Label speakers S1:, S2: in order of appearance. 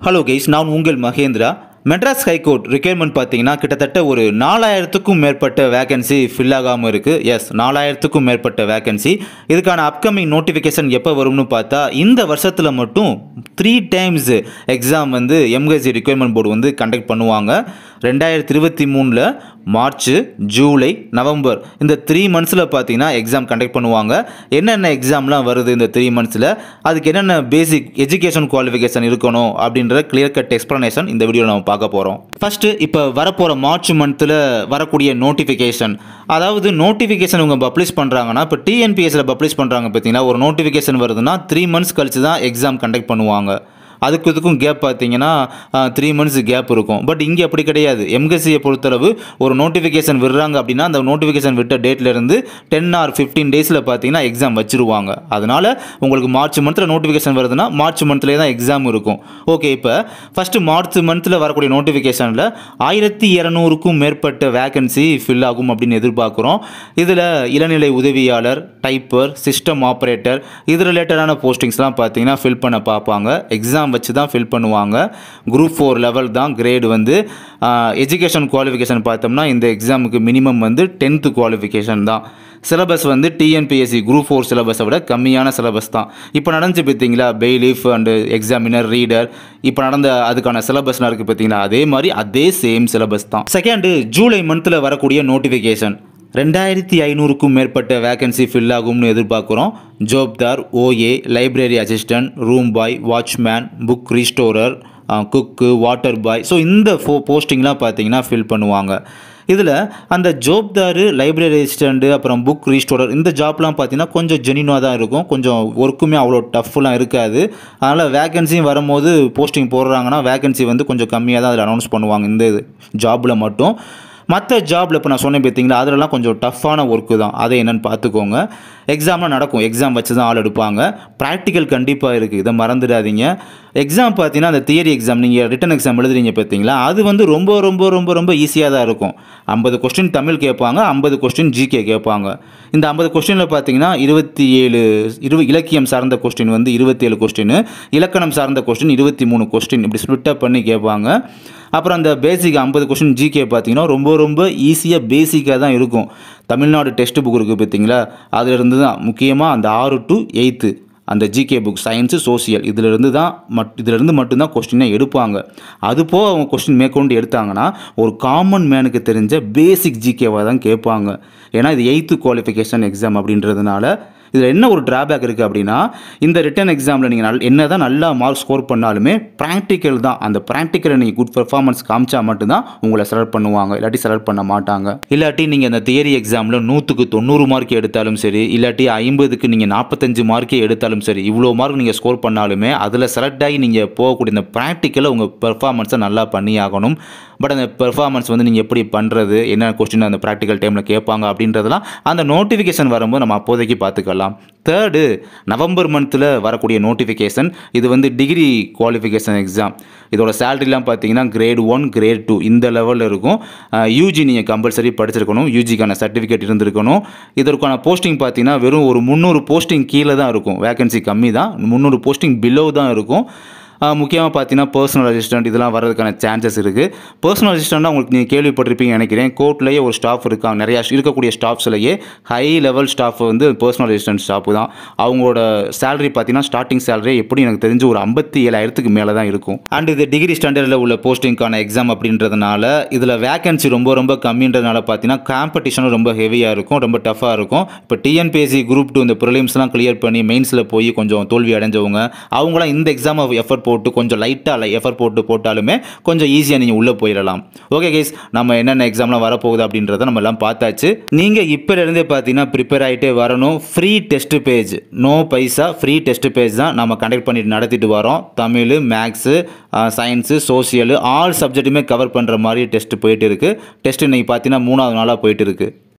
S1: hello guys நான் உங்கள் Mahindra Madras high court requirement பார்த்தீங்கன்னா கிட்டத்தட்ட ஒரு நாலாயிரத்துக்கும் மேற்பட்ட வேகன்சி ஃபில் ஆகாமல் இருக்குது எஸ் நாலாயிரத்துக்கும் மேற்பட்ட வேகன்சி இதுக்கான அப்கமிங் நோட்டிஃபிகேஷன் எப்போ வரும்னு பார்த்தா இந்த வருஷத்தில் மட்டும் த்ரீ டைம்ஸ் எக்ஸாம் வந்து எம்கசி ரிக்யர்மெண்ட் போர்டு வந்து கண்டக்ட் பண்ணுவாங்க ரெண்டாயிரத்தி இருபத்தி மூணில் மார்ச் ஜூலை நவம்பர் இந்த த்ரீ மந்த்ஸில் பார்த்தீங்கன்னா எக்ஸாம் கண்டக்ட் பண்ணுவாங்க என்னென்ன எக்ஸாம்லாம் வருது இந்த த்ரீ மந்த்ஸில் அதுக்கு என்னென்ன பேசிக் எஜுகேஷன் குவாலிஃபிகேஷன் இருக்கணும் அப்படின்ற கிளியர் கட் எக்ஸ்ப்ளனேஷன் இந்த வீடியோவில் நம்ம பார்க்க போகிறோம் ஃபஸ்ட்டு இப்போ வரப்போகிற மார்ச் மந்த்தில் வரக்கூடிய நோட்டிஃபிகேஷன் அதாவது நோட்டிஃபிகேஷன் இவங்க பப்ளிஷ் பண்ணுறாங்கன்னா இப்போ டிஎன்பிஎஸ்சில் பப்ளிஷ் பண்ணுறாங்க பார்த்தீங்கன்னா ஒரு நோட்டிஃபிகேஷன் வருதுன்னா த்ரீ மந்த்ஸ் கழிச்சு தான் எக்ஸாம் கண்டக்ட் பண்ணுவாங்க அதுக்கு இதுக்கும் கேப் பார்த்தீங்கன்னா த்ரீ மந்த்ஸ் கேப் இருக்கும் பட் இங்கே அப்படி கிடையாது எம்கசியை பொறுத்தளவு ஒரு நோட்டிஃபிகேஷன் விடுறாங்க அப்படின்னா அந்த நோட்டிஃபிகேஷன் விட்ட டேட்லேருந்து டென் ஆர் ஃபிஃப்டீன் டேஸில் பார்த்தீங்கன்னா எக்ஸாம் வச்சிருவாங்க அதனால் உங்களுக்கு மார்ச் மந்தில் நோட்டிஃபிகேஷன் வருதுன்னா மார்ச் மந்த்லேயே தான் எக்ஸாம் இருக்கும் ஓகே இப்போ ஃபஸ்ட்டு மார்ச் மந்தில் வரக்கூடிய நோட்டிஃபிகேஷனில் ஆயிரத்தி இரநூறுக்கும் மேற்பட்ட வேகன்சி ஃபில் ஆகும் அப்படின்னு எதிர்பார்க்குறோம் இதில் இளநிலை உதவியாளர் டைப்பர் சிஸ்டம் ஆப்ரேட்டர் இது ரிலேட்டடான போஸ்டிங்ஸ்லாம் பார்த்தீங்கன்னா ஃபில் பண்ண பார்ப்பாங்க எக்ஸாம் வச்சு தான் ஃபில் பண்ணுவாங்க குரூப் ஃபோர் லெவல் தான் கிரேடு வந்து எஜுகேஷன் குவாலிஃபிகேஷன் பார்த்தோம்னா இந்த எக்ஸாமுக்கு மினிமம் வந்து டென்த்து குவாலிஃபிகேஷன் தான் சிலபஸ் வந்து டிஎன்பிஎஸ்சி குரூப் ஃபோர் சிலபஸை விட கம்மியான சிலபஸ் தான் இப்போ நடந்துச்சு பார்த்தீங்களா பெய்லீஃப் அண்டு எக்ஸாமினர் ரீடர் இப்போ நடந்த அதுக்கான சிலபஸ்லாம் இருக்குது பார்த்தீங்களா அதே மாதிரி அதே சேம் சிலபஸ் தான் செகண்டு ஜூலை மந்தில் வரக்கூடிய நோட்டிஃபிகேஷன் ரெண்டாயிரத்தி ஐநூறுக்கும் மேற்பட்ட வேகன்சி ஃபில் ஆகும்னு எதிர்பார்க்குறோம் ஜோப்தார் OA library assistant room boy watchman book restorer cook water boy so இந்த ஃபோ போஸ்டிங்லாம் பார்த்தீங்கன்னா ஃபில் பண்ணுவாங்க இதில் அந்த ஜோப்தாரு லைப்ரரி அசிஸ்டண்ட்டு அப்புறம் புக் ரீஸ்டோரர் இந்த ஜாப்லாம் பார்த்தீங்கன்னா கொஞ்சம் ஜெனினாக தான் இருக்கும் கொஞ்சம் ஒர்க்குமே அவ்வளோ டஃப்லாம் இருக்காது அதனால் வேகன்சியும் வரும்போது போஸ்டிங் போடுறாங்கன்னா வேகன்சி வந்து கொஞ்சம் கம்மியாக தான் அதில் அனௌன்ஸ் பண்ணுவாங்க இந்த ஜாபில் மட்டும் மற்ற ஜாபில் இப்போ நான் சொன்னேன் பார்த்தீங்களா அதிலலாம் கொஞ்சம் டஃப்பான ஒர்க்கு தான் அதை என்னென்னு பார்த்துக்கோங்க எக்ஸாம்லாம் நடக்கும் எக்ஸாம் வச்சு தான் ஆள் எடுப்பாங்க ப்ராக்டிக்கல் கண்டிப்பாக இருக்குது இதை மறந்துடாதீங்க எக்ஸாம் பார்த்தீங்கன்னா அந்த தியரி எக்ஸாம் நீங்கள் ரிட்டன் எக்ஸாம் எழுதுறீங்க பார்த்தீங்களா அது வந்து ரொம்ப ரொம்ப ரொம்ப ரொம்ப ஈஸியாக தான் இருக்கும் ஐம்பது கொஸ்டின் தமிழ் கேட்பாங்க ஐம்பது கொஸ்டின் ஜிகே கேட்பாங்க இந்த ஐம்பது கொஸ்டினில் பார்த்தீங்கன்னா இருபத்தி ஏழு இரு இலக்கியம் சார்ந்த கொஸ்டின் வந்து இருபத்தி ஏழு கொஸ்டின் இலக்கணம் சார்ந்த கொஸ்டின் இருபத்தி மூணு கொஸ்டின் இப்படி ஸ்பிட்டப் பண்ணி கேட்பாங்க அப்புறம் அந்த பேசிக் ஐம்பது கொஸ்டின் ஜிகே பார்த்தீங்கன்னா ரொம்ப ரொம்ப ஈஸியாக பேசிக்காக தான் இருக்கும் தமிழ்நாடு டெக்ஸ்ட் புக் இருக்குது பார்த்தீங்களா அதிலிருந்து தான் முக்கியமாக அந்த ஆறு டு எயித்து அந்த ஜிகே புக் சயின்ஸு சோசியல் இதிலிருந்து தான் மட் இதிலிருந்து மட்டும்தான் கொஸ்டினை எடுப்பாங்க அது போக அவங்க கொஸ்டின் மேற்கொண்டு எடுத்தாங்கன்னா ஒரு காமன் மேனுக்கு தெரிஞ்ச பேசிக் ஜிகேவாக தான் கேட்பாங்க ஏன்னா இது எயித்து குவாலிஃபிகேஷன் எக்ஸாம் அப்படின்றதுனால இதில் என்ன ஒரு ட்ராபேக் இருக்குது அப்படின்னா இந்த ரிட்டன் எக்ஸாமில் நீங்கள் நல் என்ன தான் நல்லா மார்க் ஸ்கோர் பண்ணாலுமே ப்ராக்டிக்கல் தான் அந்த ப்ராக்டிக்கலை நீங்கள் குட் பெர்ஃபார்மன்ஸ் காமிச்சா மட்டும்தான் உங்களை செலக்ட் பண்ணுவாங்க இல்லாட்டி செலக்ட் பண்ண மாட்டாங்க இல்லாட்டி நீங்கள் அந்த தியரி எக்ஸாமில் நூற்றுக்கு தொண்ணூறு மார்க் எடுத்தாலும் சரி இல்லாட்டி ஐம்பதுக்கு நீங்கள் நாற்பத்தஞ்சு மார்க்கே எடுத்தாலும் சரி இவ்வளோ மார்க் நீங்கள் ஸ்கோர் பண்ணாலுமே அதில் செலக்ட் ஆகி நீங்கள் போகக்கூடிய இந்த ப்ராக்டிக்கலை உங்கள் பெர்ஃபார்மன்ஸை நல்லா பண்ணி ஆகணும் பட் அந்த பெர்ஃபார்மன்ஸ் வந்து நீங்கள் எப்படி பண்ணுறது என்ன கொஸ்டின் அந்த ப்ராக்டிக்கல் டைமில் கேட்பாங்க அப்படின்றதெல்லாம் அந்த நோட்டிஃபிகேஷன் வரும்போது நம்ம அப்போதைக்கு பார்த்துக்கலாம் தேர்டு நவம்பர் மந்தில் வரக்கூடிய நோட்டிஃபிகேஷன் இது வந்து டிகிரி குவாலிஃபிகேஷன் எக்ஸாம் இதோட சேலரிலாம் பார்த்தீங்கன்னா கிரேட் ஒன் கிரேட் டூ இந்த லெவலில் இருக்கும் யூஜி நீங்கள் கம்பல்சரி படிச்சிருக்கணும் யூஜிக்கான சர்டிஃபிகேட் இருந்திருக்கணும் இதற்கான போஸ்டிங் பார்த்தீங்கன்னா வெறும் ஒரு முந்நூறு போஸ்டிங் கீழே தான் இருக்கும் வேகன்சி கம்மி தான் முந்நூறு போஸ்டிங் பிலோ தான் இருக்கும் முக்கியமாக பார்த்தீங்கன்னா பர்சனல் அசிஸ்டன்ட் இதெல்லாம் வரதுக்கான சான்சஸ் இருக்குது பர்சனல் அசிஸ்டண்ட்டாக உங்களுக்கு நீங்கள் கேள்விப்பட்டிருப்பீங்கன்னு நினைக்கிறேன் கோர்ட்லேயே ஒரு ஸ்டாஃப் இருக்காங்க நிறையா இருக்கக்கூடிய ஸ்டாஃப்ஸ்லேயே ஹை லெவல் ஸ்டாஃப் வந்து பர்சனல் அசிஸ்டன்ட் ஸ்டாஃப் தான் அவங்களோட சேலரி பார்த்தீங்கன்னா ஸ்டார்டிங் சேலரி எப்படி எனக்கு தெரிஞ்சு ஒரு ஐம்பத்தி ஏழாயிரத்துக்கு மேலே தான் இருக்கும் அண்ட் இது டிகிரி ஸ்டாண்டர்டில் உள்ள போஸ்டிங்கான எக்ஸாம் அப்படின்றதுனால இதில் வேகன்சி ரொம்ப ரொம்ப கம்மின்றதுனால பார்த்தீங்கன்னா காம்படிஷனும் ரொம்ப ஹெவியாக இருக்கும் ரொம்ப டஃப்பாக இருக்கும் இப்போ டிஎன்பிஎஸ்சி குரூப் டூ இந்த ப்ரிலிம்ஸ்லாம் கிளியர் பண்ணி மெயின்ஸில் போய் கொஞ்சம் தோல்வி அடைஞ்சவங்க அவங்களாம் இந்த எக்ஸாமை எஃபர்ட் போட்டு கொஞ்சம் லைட்டாக எஃபர்ட் போட்டு போட்டாலுமே கொஞ்சம் ஈஸியாக நீங்கள் உள்ளே போயிடலாம் ஓகே கேஸ் நம்ம என்னென்ன எக்ஸாம்லாம் வரப்போகுது அப்படின்றத நம்ம எல்லாம் பார்த்தாச்சு நீங்கள் இப்போலேருந்தே பார்த்தீங்கன்னா ப்ரிப்பேர் ஆகிட்டே வரணும் free test page no paisa free test page தான் நம்ம கண்டக்ட் பண்ணிட்டு நடத்திட்டு வரோம் Tamil maths science social all சப்ஜெக்ட்டுமே கவர் பண்ணுற மாதிரி டெஸ்ட் போயிட்டு இருக்குது டெஸ்ட் இன்றைக்கி பார்த்தீங்கன்னா மூணாவது நாளாக போயிட்டு இருக்குது